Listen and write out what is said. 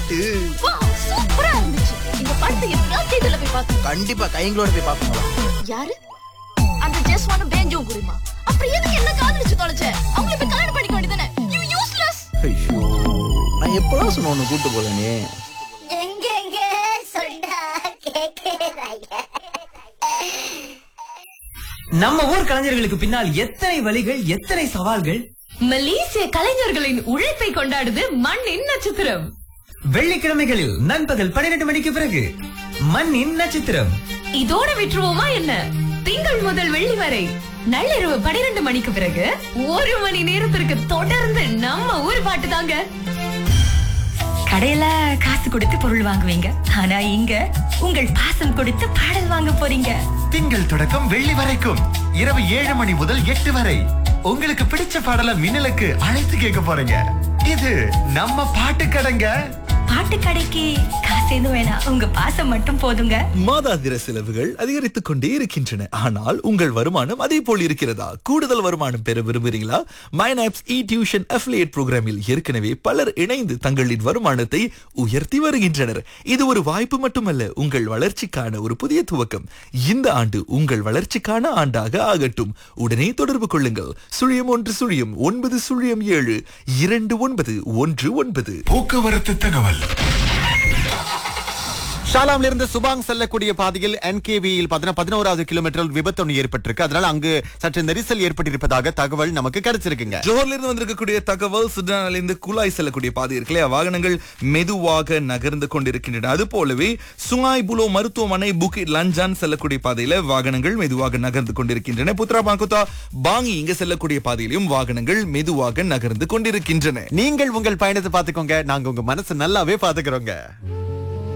பாட்டு சூப்பரா இருந்துச்சு இந்த படத்தை எப்படியாவது தியேட்டர்ல போய் பார்க்கணும் கண்டிப்பா கைங்களோட போய் பாப்போம் யாரு அந்த ஜெஸ் ஒன் பேஞ்சோ குருமா அப்புறம் எதுக்கு என்ன காதலிச்சு தொலைச்ச அவங்கள போய் கல்யாணம் பண்ணிக்க வேண்டியதானே யூ யூஸ்லெஸ் ஐயோ நான் எப்பதான் சொன்ன ஒண்ணு கூட்டு போலனே எங்கெங்க சொன்னா கேக்குறாங்க நம்ம ஊர் கலைஞர்களுக்கு பின்னால் எத்தனை வழிகள் எத்தனை சவால்கள் மலேசிய கலைஞர்களின் உழைப்பை கொண்டாடுது மண்ணின் நட்சத்திரம் வெள்ளிக்கிழமைகளில் நண்பகல் பன்னிரண்டு மணிக்கு பிறகு மண்ணின் நட்சத்திரம் இதோட விட்டுருவோமா என்ன திங்கள் முதல் வெள்ளி வரை நள்ளிரவு பனிரெண்டு மணிக்கு பிறகு ஒரு மணி நேரத்திற்கு தொடர்ந்து நம்ம ஊர் பாட்டு தாங்க கடையில காசு கொடுத்து பொருள் வாங்குவீங்க ஆனா இங்க உங்கள் பாசம் கொடுத்து பாடல் வாங்க போறீங்க திங்கள் தொடக்கம் வெள்ளி வரைக்கும் இரவு ஏழு மணி முதல் எட்டு வரை உங்களுக்கு பிடிச்ச பாடல மின்னலுக்கு அழைத்து கேட்க போறீங்க இது நம்ம பாட்டு கடைங்க பாட்டு கடைக்கு காசு எதுவும் வேணாம் உங்க பாசம் மட்டும் போதுங்க மாதாந்திர செலவுகள் அதிகரித்துக் கொண்டே இருக்கின்றன ஆனால் உங்கள் வருமானம் அதே போல் இருக்கிறதா கூடுதல் வருமானம் பெற விரும்புகிறீங்களா மைனாப்ஸ் இ டியூஷன் அஃபிலியேட் புரோகிராமில் ஏற்கனவே பலர் இணைந்து தங்களின் வருமானத்தை உயர்த்தி வருகின்றனர் இது ஒரு வாய்ப்பு மட்டுமல்ல உங்கள் வளர்ச்சிக்கான ஒரு புதிய துவக்கம் இந்த ஆண்டு உங்கள் வளர்ச்சிக்கான ஆண்டாக ஆகட்டும் உடனே தொடர்பு கொள்ளுங்கள் சுழியம் ஒன்று சுழியம் ஒன்பது சுழியம் ஏழு இரண்டு ஒன்பது ஒன்று ஒன்பது போக்குவரத்து தகவல் ஷாலாம்ல இருந்து சுபாங் செல்லக்கூடிய பாதையில் என்கேவியில் பதினோராவது கிலோமீட்டர் விபத்து ஒன்று ஏற்பட்டிருக்கு அதனால அங்கு சற்று நெரிசல் ஏற்பட்டிருப்பதாக தகவல் நமக்கு கிடைச்சிருக்குங்க ஜோஹர்ல இருந்து வந்திருக்கக்கூடிய தகவல் சுடானில் இருந்து குலாய் செல்லக்கூடிய பாதை இருக்கு இல்லையா வாகனங்கள் மெதுவாக நகர்ந்து கொண்டிருக்கின்றன அது போலவே சுங்காய் புலோ மருத்துவமனை புக்கி லஞ்சான் செல்லக்கூடிய பாதையில வாகனங்கள் மெதுவாக நகர்ந்து கொண்டிருக்கின்றன புத்ரா பாங்குதா பாங்கி இங்க செல்லக்கூடிய பாதையிலும் வாகனங்கள் மெதுவாக நகர்ந்து கொண்டிருக்கின்றன நீங்கள் உங்கள் பயணத்தை பார்த்துக்கோங்க நாங்க உங்க மனசு நல்லாவே பாத்துக்கிறோங்க